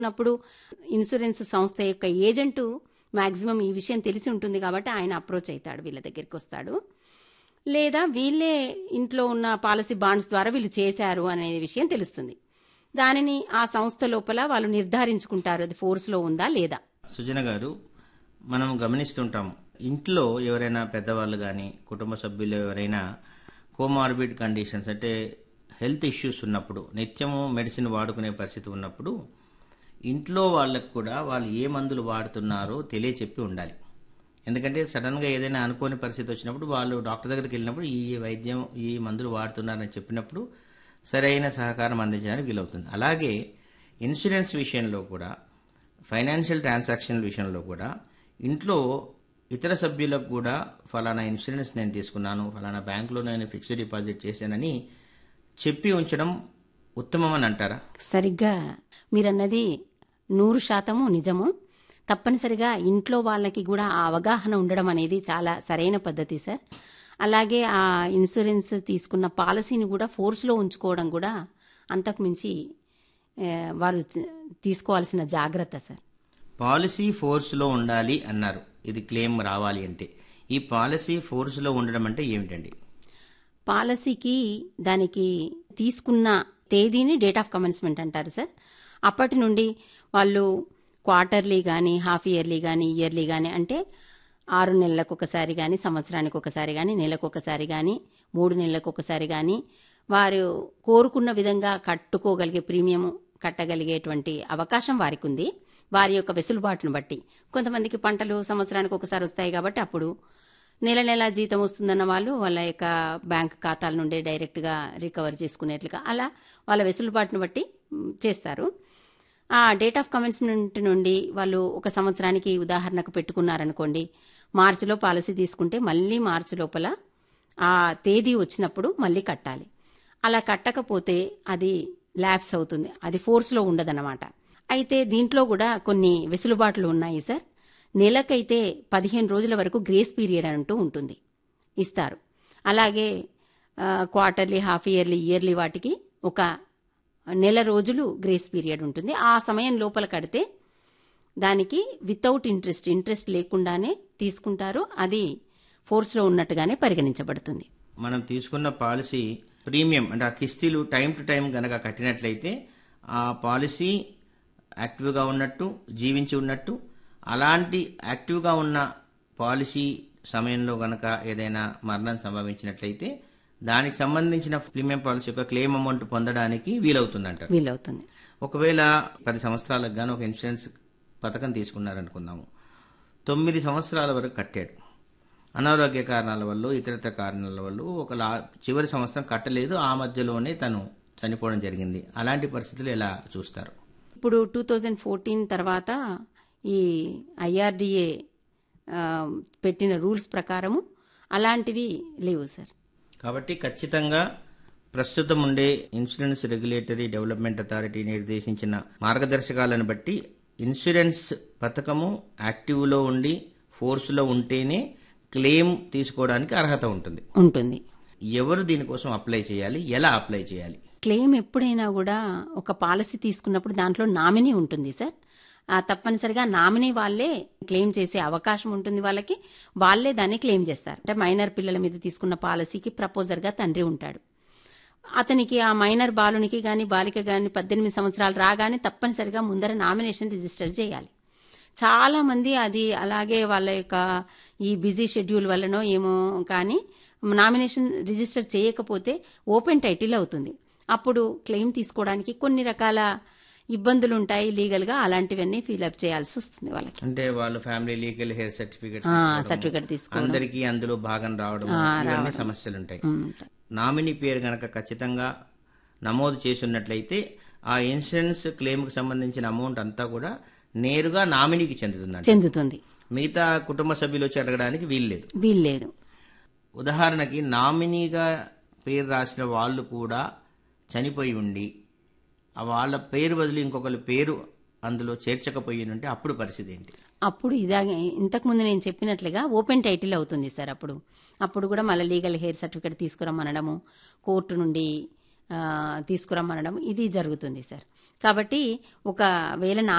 ఉన్నప్పుడు ఇన్సూరెన్స్ సంస్థ యొక్క ఏజెంటు మాక్సిమం ఈ విషయం తెలిసి ఉంటుంది కాబట్టి ఆయన అప్రోచ్ అవుతాడు వీళ్ళ దగ్గరికి వస్తాడు లేదా వీళ్ళే ఇంట్లో ఉన్న పాలసీ బాండ్స్ ద్వారా వీళ్ళు చేశారు అనే విషయం తెలుస్తుంది దానిని ఆ సంస్థ లోపల వాళ్ళు నిర్ధారించుకుంటారు అది ఫోర్స్లో ఉందా లేదా సుజన గారు మనం గమనిస్తుంటాం ఇంట్లో ఎవరైనా పెద్దవాళ్ళు కానీ కుటుంబ సభ్యులు ఎవరైనా కోమార్బిడ్ కండిషన్స్ అంటే హెల్త్ ఇష్యూస్ ఉన్నప్పుడు నిత్యము మెడిసిన్ వాడుకునే పరిస్థితి ఉన్నప్పుడు ఇంట్లో వాళ్ళకు కూడా వాళ్ళు ఏ మందులు వాడుతున్నారో తెలియచెప్పి ఉండాలి ఎందుకంటే సడన్గా ఏదైనా అనుకోని పరిస్థితి వచ్చినప్పుడు వాళ్ళు డాక్టర్ దగ్గరికి వెళ్ళినప్పుడు ఈ వైద్యం ఈ మందులు వాడుతున్నారని చెప్పినప్పుడు సరైన సహకారం అందించడానికి వీలవుతుంది అలాగే ఇన్సూరెన్స్ విషయంలో కూడా ఫైనాన్షియల్ ట్రాన్సాక్షన్ విషయంలో కూడా ఇంట్లో ఇతర సభ్యులకు కూడా ఫలానా ఇన్సూరెన్స్ నేను తీసుకున్నాను ఫలానా బ్యాంకులో నేను ఫిక్స్డ్ డిపాజిట్ చేశానని చెప్పి ఉంచడం ఉత్తమమని అంటారా సరిగ్గా మీరన్నది నూరు శాతము నిజము తప్పనిసరిగా ఇంట్లో వాళ్ళకి కూడా ఆ అవగాహన ఉండడం అనేది చాలా సరైన పద్ధతి సార్ అలాగే ఆ ఇన్సూరెన్స్ తీసుకున్న పాలసీని కూడా ఫోర్స్లో ఉంచుకోవడం కూడా అంతకుమించి ఏ, వారు చ- తీసుకోవాల్సిన జాగ్రత్త సార్ పాలసీ ఫోర్స్లో ఉండాలి అన్నారు ఇది క్లెయిమ్ రావాలి అంటే ఈ పాలసీ ఫోర్స్లో ఉండడం అంటే ఏమిటండి పాలసీకి దానికి తీసుకున్న తేదీని డేట్ ఆఫ్ కమెన్స్మెంట్ అంటారు సార్ అప్పటి నుండి వాళ్ళు క్వార్టర్లీ కానీ హాఫ్ ఇయర్లీ కానీ ఇయర్లీ కానీ అంటే ఆరు నెలలకు ఒకసారి కానీ సంవత్సరానికి ఒకసారి కానీ నెలకు ఒకసారి కానీ మూడు నెలలకు ఒకసారి కానీ వారు కోరుకున్న విధంగా కట్టుకోగలిగే ప్రీమియం కట్టగలిగేటువంటి అవకాశం వారికి ఉంది వారి యొక్క వెసులుబాటును బట్టి కొంతమందికి పంటలు సంవత్సరానికి ఒకసారి వస్తాయి కాబట్టి అప్పుడు నెల నెల జీతం వస్తుందన్న వాళ్ళు వాళ్ళ యొక్క బ్యాంక్ ఖాతాల నుండే డైరెక్ట్గా రికవర్ చేసుకునేట్లుగా అలా వాళ్ళ వెసులుబాటును బట్టి మ్, చేస్తారు ఆ డేట్ ఆఫ్ కమెన్స్మెంట్ నుండి వాళ్ళు ఒక సంవత్సరానికి ఉదాహరణకు పెట్టుకున్నారనుకోండి మార్చిలో పాలసీ తీసుకుంటే మళ్ళీ మార్చి లోపల ఆ తేదీ వచ్చినప్పుడు మళ్ళీ కట్టాలి అలా కట్టకపోతే అది ల్యాబ్స్ అవుతుంది అది ఫోర్స్లో ఉండదన్నమాట అయితే దీంట్లో కూడా కొన్ని వెసులుబాట్లు ఉన్నాయి సార్ నెలకైతే పదిహేను రోజుల వరకు గ్రేస్ పీరియడ్ అంటూ ఉంటుంది ఇస్తారు అలాగే ఆ, క్వార్టర్లీ హాఫ్ ఇయర్లీ ఇయర్లీ వాటికి ఒక నెల రోజులు గ్రేస్ పీరియడ్ ఉంటుంది ఆ సమయం లోపల కడితే దానికి వితౌట్ ఇంట్రెస్ట్ ఇంట్రెస్ట్ లేకుండానే తీసుకుంటారు అది ఫోర్స్లో ఉన్నట్టుగానే పరిగణించబడుతుంది మనం తీసుకున్న పాలసీ ప్రీమియం అంటే ఆ కిస్తీలు టైం టు టైం గనక కట్టినట్లయితే ఆ పాలసీ యాక్టివ్గా ఉన్నట్టు జీవించి ఉన్నట్టు అలాంటి యాక్టివ్గా ఉన్న పాలసీ సమయంలో గనక ఏదైనా మరణం సంభవించినట్లయితే దానికి సంబంధించిన ప్రీమియం పాలసీ యొక్క క్లెయిమ్ అమౌంట్ పొందడానికి వీలవుతుందంట వీలవుతుంది ఒకవేళ పది సంవత్సరాలకు గాను ఒక ఇన్సూరెన్స్ పథకం తీసుకున్నారనుకుందాము తొమ్మిది సంవత్సరాల వరకు కట్టాడు అనారోగ్య కారణాల వల్ల ఇతరత్ర కారణాల వల్ల ఒక లా చివరి సంవత్సరం కట్టలేదు ఆ మధ్యలోనే తను చనిపోవడం జరిగింది అలాంటి పరిస్థితులు ఎలా చూస్తారు ఇప్పుడు టూ థౌజండ్ ఫోర్టీన్ తర్వాత ఈ ఐఆర్డిఏ పెట్టిన రూల్స్ ప్రకారము అలాంటివి లేవు సార్ కాబట్టి ఖచ్చితంగా ప్రస్తుతం ఉండే ఇన్సూరెన్స్ రెగ్యులేటరీ డెవలప్మెంట్ అథారిటీ నిర్దేశించిన మార్గదర్శకాలను బట్టి ఇన్సూరెన్స్ పథకము యాక్టివ్లో ఉండి ఫోర్స్లో ఉంటేనే క్లెయిమ్ తీసుకోవడానికి అర్హత ఉంటుంది ఉంటుంది ఎవరు దీనికోసం అప్లై చేయాలి ఎలా అప్లై చేయాలి క్లెయిమ్ ఎప్పుడైనా కూడా ఒక పాలసీ తీసుకున్నప్పుడు దాంట్లో నామినీ ఉంటుంది సార్ ఆ తప్పనిసరిగా నామినీ వాళ్ళే క్లెయిమ్ చేసే అవకాశం ఉంటుంది వాళ్ళకి వాళ్ళే దాన్ని క్లెయిమ్ చేస్తారు అంటే మైనర్ పిల్లల మీద తీసుకున్న పాలసీకి ప్రపోజర్గా తండ్రి ఉంటాడు అతనికి ఆ మైనర్ బాలునికి గాని బాలిక గాని పద్దెనిమిది సంవత్సరాలు రాగానే తప్పనిసరిగా ముందర నామినేషన్ రిజిస్టర్ చేయాలి చాలా మంది అది అలాగే వాళ్ళ యొక్క ఈ బిజీ షెడ్యూల్ వల్లనో ఏమో కానీ నామినేషన్ రిజిస్టర్ చేయకపోతే ఓపెన్ టైటిల్ అవుతుంది అప్పుడు క్లెయిమ్ తీసుకోవడానికి కొన్ని రకాల ఇబ్బందులు ఉంటాయి లీగల్ గా అలాంటివన్నీ ఫిల్అప్ చేయాల్సి వస్తుంది వాళ్ళకి అంటే వాళ్ళు ఫ్యామిలీ లీగల్ హెయిర్ సర్టిఫికేట్ ఆ, సర్టిఫికెట్ తీసుకోవడం అందరికీ అందులో భాగం రావడం ఇవన్నీ సమస్యలు ఉంటాయి ఉమ్, నామినీ పేరు గనక ఖచ్చితంగా నమోదు చేసి ఉన్నట్లయితే ఆ ఇన్సూరెన్స్ క్లెయిమ్ కి సంబంధించిన అమౌంట్ అంతా కూడా నేరుగా నామినీకి చెందుతుందంట చెందుతుంది మిగతా కుటుంబ సభ్యులు వచ్చి అడగడానికి వీల్లేదు వీల్లేదు ఉదాహరణకి నామినీగా పేరు రాసిన వాళ్ళు కూడా చనిపోయి ఉండి ఆ వాళ్ళ పేరు బదులు ఇంకొకరి పేరు అందులో చేర్చకపోయి ఉంటే అప్పుడు పరిస్థితి ఏంటి అప్పుడు ఇదాగే ఇంతకుముందు నేను చెప్పినట్లుగా ఓపెన్ టైటిల్ అవుతుంది సార్ అప్పుడు అప్పుడు కూడా మళ్ళీ లీగల్ హెయిర్ సర్టిఫికేట్ తీసుకురమ్మనడము కోర్టు నుండి ఆ, తీసుకురమ్మనడం ఇది జరుగుతుంది సార్ కాబట్టి ఒకవేళ